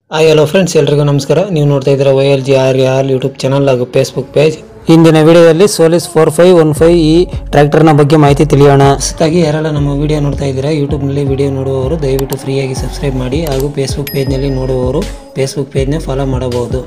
hi hello friends ಎಲ್ರಿಗೂ ನಮಸ್ಕಾರ ನೀವು ನೋಡ್ತಾ ಇದ್ದೀರಾ Y L G R R YouTube channel ಹಾಗೂ ಫೇಸ್ಬುಕ್ ಪೇಜ್ ಇಂದಿನ ವಿಡಿಯೋದಲ್ಲಿ Solis four five one five ಈ ಟ್ರ್ಯಾಕ್ಟರ್ನ ಬಗ್ಗೆ ಮಾಹಿತಿ ತಿಳಿಯೋಣ ಹೊಸದಾಗಿ ಯಾರೆಲ್ಲ ನಮ್ಮ ವಿಡಿಯೋ ನೋಡ್ತಾ ಇದ್ದೀರಾ ಯೂಟ್ಯೂಬ್ನಲ್ಲಿ ವಿಡಿಯೋ ನೋಡುವವರು ದಯವಿಟ್ಟು ಫ್ರೀಯಾಗಿ ಸಬ್ಸ್ಕ್ರೈಬ್ ಮಾಡಿ ಹಾಗೂ ಫೇಸ್ಬುಕ್ ಪೇಜ್ನಲ್ಲಿ ನೋಡುವವರು ಫೇಸ್ಬುಕ್ ಪೇಜ್ನ ಫಾಲೋ ಮಾಡಬಹುದು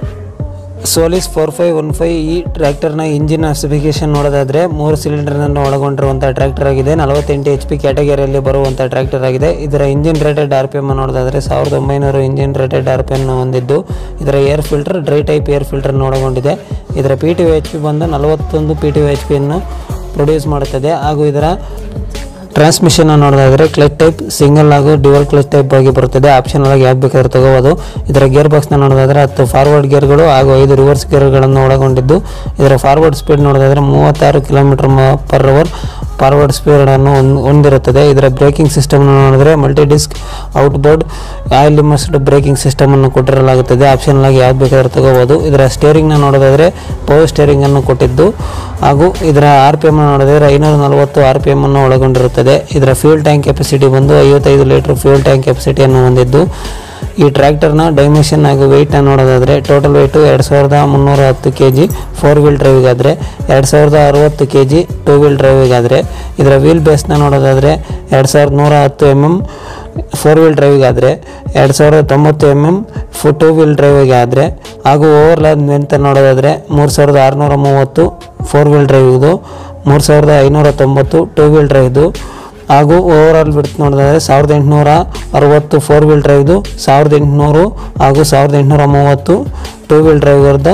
Solis four five one five ಈ ಟ್ರ್ಯಾಕ್ಟರ್ನ ಇಂಜಿನ್ ಸ್ಪೆಸಿಫಿಕೇಶನ್ ನೋಡೋದಾದ್ರೆ ಮೂರು ಸಿಲಿಂಡರ್ನನ್ನು ಒಳಗೊಂಡಿರುವಂಥ ಟ್ರ್ಯಾಕ್ಟರ್ ಆಗಿದೆ ನಲವತ್ತೆಂಟು ಎಚ್ ಪಿ ಕ್ಯಾಟಗರಿಯಲ್ಲಿ ಬರುವಂಥ ಟ್ರ್ಯಾಕ್ಟರ್ ಆಗಿದೆ ಇದರ engine rated R P M ನೋಡೋದಾದ್ರೆ ಸಾವಿರದ ಒಂಬೈನೂರು engine rated R P M ಹೊಂದಿದ್ದು ಇದರ air filter dry type air filter ಒಳಗೊಂಡಿದೆ ಇದರ ಪಿ ಟಿ ಎಚ್ ಪಿ ಬಂದು ನಲವತ್ತೊಂದು ಪಿ ಟಿ ಎಚ್ ಪಿಯನ್ನು ಪ್ರೊಡ್ಯೂಸ್ ಮಾಡುತ್ತದೆ ಹಾಗೂ ಇದರ ಟ್ರಾನ್ಸ್ಮಿಷನ್ ನೋಡೋದಾದ್ರೆ ಕ್ಲಚ್ ಟೈಪ್ ಸಿಂಗಲ್ ಹಾಗೂ ಡ್ಯುವಲ್ ಕ್ಲಚ್ ಟೈಪ್ ಆಗಿ ಬರುತ್ತದೆ ಆಪ್ಷನಲ್ ಆಗಿ ಯಾವ್ದು ಬೇಕಾದ್ರೂ ತಗೋಬೋದು ಇದರ ಗೇರ್ ಬಾಕ್ಸ್ನ ನೋಡೋದಾದ್ರೆ ಹತ್ತು ಫಾರ್ವರ್ಡ್ ಗೇರ್ಗಳು ಹಾಗೂ ಐದು ರಿವರ್ಸ್ ಗೇರ್ಗಳನ್ನು ಒಳಗೊಂಡಿದ್ದು ಇದರ ಫಾರ್ವರ್ಡ್ ಸ್ಪೀಡ್ ನೋಡೋದಾದ್ರೆ ಮೂವತ್ತಾರು ಕಿಲೋಮೀಟರ್ ಪರ್ ಅವರ್ ಫಾರ್ವರ್ಡ್ ಸ್ಪೀಡನ್ನು ಹೊಂದಿರುತ್ತದೆ ಇದರ ಬ್ರೇಕಿಂಗ್ ಸಿಸ್ಟಮ್ ನೋಡಿದ್ರೆ multi disc outboard oil immersed braking system ಅನ್ನು ಕೊಟ್ಟಿರಲಾಗುತ್ತದೆ ಆಪ್ಷನಲ್ ಆಗಿ ಯಾವ್ದು ಬೇಕಾದ್ರೂ ತಗೋಬೋದು ಇದರ ಸ್ಟೇರಿಂಗ್ನ ನೋಡೋದಾದ್ರೆ ಪವರ್ ಸ್ಟೇರಿಂಗ್ ಅನ್ನು ಕೊಟ್ಟಿದ್ದು ಹಾಗೂ ಇದರ ಆರ್ ಪಿ ಎಮ್ ನೋಡಿದ್ರೆ ಐನೂರ ನಲವತ್ತು ಆರ್ ಪಿ ಎಮ್ ಅನ್ನು ಒಳಗೊಂಡಿರುತ್ತದೆ ಇದರ ಫ್ಯೂಲ್ ಟ್ಯಾಂಕ್ ಕೆಪಾಸಿಟಿ ಬಂದು ಐವತ್ತೈದು ಲೀಟರ್ ಫ್ಯೂಲ್ ಟ್ಯಾಂಕ್ ಕೆಪಾಸಿಟಿಯನ್ನು ಹೊಂದಿದ್ದು ಈ ಟ್ರ್ಯಾಕ್ಟರ್ನ ಡೈಮೆನ್ಷನ್ ಹಾಗೂ ವೆಯ್ಟ್ನ ನೋಡೋದಾದರೆ ಟೋಟಲ್ ವೆಯ್ಟು ಎರಡು ಸಾವಿರದ ಮುನ್ನೂರ ಹತ್ತು ಕೆ ಜಿ ಫೋರ್ ವೀಲ್ ಡ್ರೈವಿಗಾದರೆ ಎರಡು ಸಾವಿರದ ಅರುವತ್ತು ಕೆ ಜಿ ಟೂ ವೀಲ್ ಡ್ರೈವಿಗಾದರೆ ಇದರ ವೀಲ್ ಬೇಸ್ನ ನೋಡೋದಾದರೆ ಎರಡು ಸಾವಿರದ ನೂರ ಹತ್ತು ಎಮ್ ಎಮ್ ಫೋರ್ ವೀಲ್ ಡ್ರೈವಿಗಾದರೆ ಎರಡು ಸಾವಿರದ ತೊಂಬತ್ತು ಎಮ್ ಎಮ್ ಫು ಟೂ ವೀಲ್ ಡ್ರೈವಿಗೆ ಆದರೆ ಹಾಗೂ ಓವರ್ಲಾದ್ ಮೆಂತ ನೋಡೋದಾದರೆ ಮೂರು ಸಾವಿರದ ಆರುನೂರ ಮೂವತ್ತು ಫೋರ್ ವೀಲ್ ಡ್ರೈವಿದು ಮೂರು ಸಾವಿರದ ಐನೂರ ತೊಂಬತ್ತು ಟೂ ವೀಲ್ ಡ್ರೈವ್ದು ಹಾಗೂ ಓವರ್ ಆಲ್ ಬಿಡ್ತು ನೋಡಿದ್ರೆ ಸಾವಿರದ ಎಂಟುನೂರ ಅರವತ್ತು ಫೋರ್ ವೀಲ್ ಡ್ರೈವ್ದು ಸಾವಿರದ ಎಂಟುನೂರು ಹಾಗೂ ಸಾವಿರದ ಎಂಟುನೂರ ಮೂವತ್ತು ಟೂ ವೀಲ್ ಡ್ರೈವರ್ದ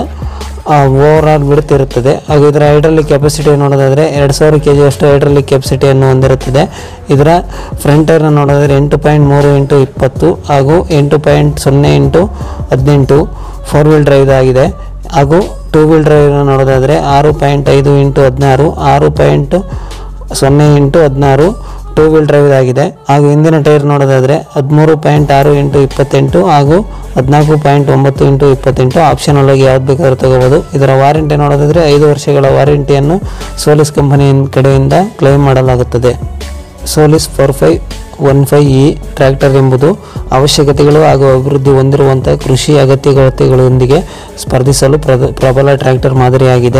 ಓವರ್ ಆಲ್ ಬಿಡ್ತ್ ಇರುತ್ತದೆ ಹಾಗೂ ಇದರ ಹೈಡ್ರಾಲಿಕ್ ಕೆಪಾಸಿಟಿ ನೋಡೋದಾದರೆ ಎರಡು ಸಾವಿರ ಕೆ ಜಿಯಷ್ಟು ಹೈಡ್ರಾಲಿಕ್ ಕೆಪಾಸಿಟಿಯನ್ನು ಹೊಂದಿರುತ್ತದೆ ಇದರ ಫ್ರಂಟ್ ಟೈರ್ನ ನೋಡೋದಾದರೆ ಎಂಟು ಪಾಯಿಂಟ್ ಮೂರು ಇಂಟು ಇಪ್ಪತ್ತು ಹಾಗೂ ಎಂಟು ಪಾಯಿಂಟ್ ಸೊನ್ನೆ ಇಂಟು ಹದಿನೆಂಟು ಫೋರ್ ವೀಲ್ ಡ್ರೈವ್ ಆಗಿದೆ ಹಾಗೂ ಟೂ ವೀಲ್ ಡ್ರೈವ್ನ ನೋಡೋದಾದರೆ ಆರು ಪಾಯಿಂಟ್ ಐದು ಇಂಟು ಹದಿನಾರು ಆರು ಪಾಯಿಂಟ್ ಸೊನ್ನೆ ಇಂಟು ಹದಿನಾರು ಟೂ ವೀಲ್ ಡ್ರೈವ್ ಆಗಿದೆ ಹಾಗೂ ಹಿಂದಿನ ಟೈರ್ ನೋಡೋದಾದರೆ ಹದಿಮೂರು ಪಾಯಿಂಟ್ ಆರು ಇಂಟು ಇಪ್ಪತ್ತೆಂಟು ಹಾಗೂ ಹದಿನಾಲ್ಕು ಪಾಯಿಂಟ್ ಒಂಬತ್ತು ಇಂಟು ಇಪ್ಪತ್ತೆಂಟು ಆಪ್ಷನಲ್ ಆಗಿ ಯಾವ್ದು ಬೇಕಾದ್ರೂ ತಗೋಬೋದು ಇದರ ವಾರಂಟಿ ನೋಡೋದಾದರೆ ಐದು ವರ್ಷಗಳ ವಾರಂಟಿಯನ್ನು ಸೋಲಿಸ್ ಕಂಪನಿ ಕಡೆಯಿಂದ ಕ್ಲೈಮ್ ಮಾಡಲಾಗುತ್ತದೆ Solis four five one five E tractor ಎಂಬುದು ಅವಶ್ಯಕತೆಗಳು ಹಾಗೂ ಅಭಿವೃದ್ಧಿ ಹೊಂದಿರುವಂಥ ಕೃಷಿ ಅಗತ್ಯಗಳೊಂದಿಗೆ ಸ್ಪರ್ಧಿಸಲು ಪ್ರದ ಪ್ರಬಲ ಟ್ರ್ಯಾಕ್ಟರ್ ಮಾದರಿಯಾಗಿದೆ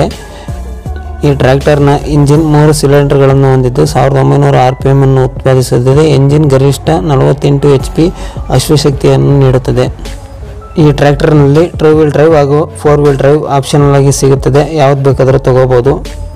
ಈ ಟ್ರ್ಯಾಕ್ಟರ್ನ ಇಂಜಿನ್ ಮೂರು ಸಿಲಿಂಡರ್ಗಳನ್ನು ಹೊಂದಿದ್ದು ಸಾವಿರದ ಒಂಬೈನೂರ ಆರ್ ಪಿ ಎಮ್ ಅನ್ನು ಉತ್ಪಾದಿಸುತ್ತದೆ ಎಂಜಿನ್ ಗರಿಷ್ಠ ನಲವತ್ತೆಂಟು ಎಚ್ ಪಿ ಅಶ್ವಶಕ್ತಿಯನ್ನು ನೀಡುತ್ತದೆ ಈ ಟ್ರ್ಯಾಕ್ಟರ್ನಲ್ಲಿ ಟೂ ವೀಲ್ ಡ್ರೈವ್ ಹಾಗೂ ಫೋರ್ ವೀಲ್ ಡ್ರೈವ್ ಆಪ್ಷನಲ್ ಆಗಿ ಸಿಗುತ್ತದೆ ಯಾವ್ದು ಬೇಕಾದರೂ ತಗೋಬೋದು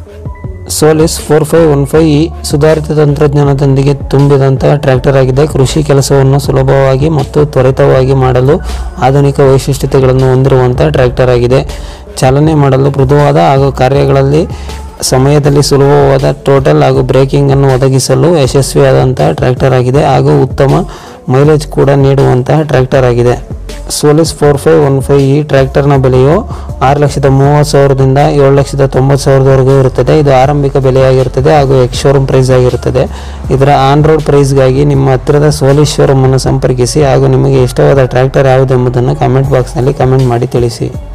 Solis four five one five E ಸುಧಾರಿತ ತಂತ್ರಜ್ಞಾನದೊಂದಿಗೆ ತುಂಬಿದಂತಹ ಟ್ರ್ಯಾಕ್ಟರ್ ಆಗಿದೆ ಕೃಷಿ ಕೆಲಸವನ್ನು ಸುಲಭವಾಗಿ ಮತ್ತು ತ್ವರಿತವಾಗಿ ಮಾಡಲು ಆಧುನಿಕ ವೈಶಿಷ್ಟ್ಯತೆಗಳನ್ನು ಹೊಂದಿರುವಂತಹ ಟ್ರ್ಯಾಕ್ಟರ್ ಆಗಿದೆ ಚಾಲನೆ ಮಾಡಲು ಮೃದುವಾದ ಹಾಗೂ ಕಾರ್ಯಗಳಲ್ಲಿ ಸಮಯದಲ್ಲಿ ಸುಲಭವಾದ ಟೋಟಲ್ ಹಾಗೂ ಬ್ರೇಕಿಂಗ್ ಅನ್ನು ಒದಗಿಸಲು ಯಶಸ್ವಿಯಾದಂತಹ ಟ್ರ್ಯಾಕ್ಟರ್ ಆಗಿದೆ ಹಾಗೂ ಉತ್ತಮ ಮೈಲೇಜ್ ಕೂಡ ನೀಡುವಂತಹ ಟ್ರ್ಯಾಕ್ಟರ್ ಆಗಿದೆ Solis four five one five ಈ ಟ್ರ್ಯಾಕ್ಟರ್ನ ಬೆಲೆಯು ಆರು ಲಕ್ಷದ ಮೂವತ್ತು ಸಾವಿರದಿಂದ ಏಳು ಲಕ್ಷದ ತೊಂಬತ್ತು ಸಾವಿರದವರೆಗೂ ಇರುತ್ತದೆ ಇದು ಆರಂಭಿಕ ಬೆಲೆಯಾಗಿರುತ್ತದೆ ಹಾಗೂ ಎಕ್ಸ್ ಶೋರೂಮ್ ಪ್ರೈಸ್ ಆಗಿರುತ್ತದೆ ಇದರ ಆನ್ ರೋಡ್ ಪ್ರೈಸ್ಗಾಗಿ ನಿಮ್ಮ ಹತ್ತಿರದ ಸೋಲಿಸ್ ಶೋರೂಮ್ ಅನ್ನು ಸಂಪರ್ಕಿಸಿ ಹಾಗೂ ನಿಮಗೆ ಇಷ್ಟವಾದ ಟ್ರ್ಯಾಕ್ಟರ್ ಯಾವುದೆಂಬುದನ್ನು ಕಮೆಂಟ್ ಬಾಕ್ಸ್ನಲ್ಲಿ ಕಮೆಂಟ್ ಮಾಡಿ ತಿಳಿಸಿ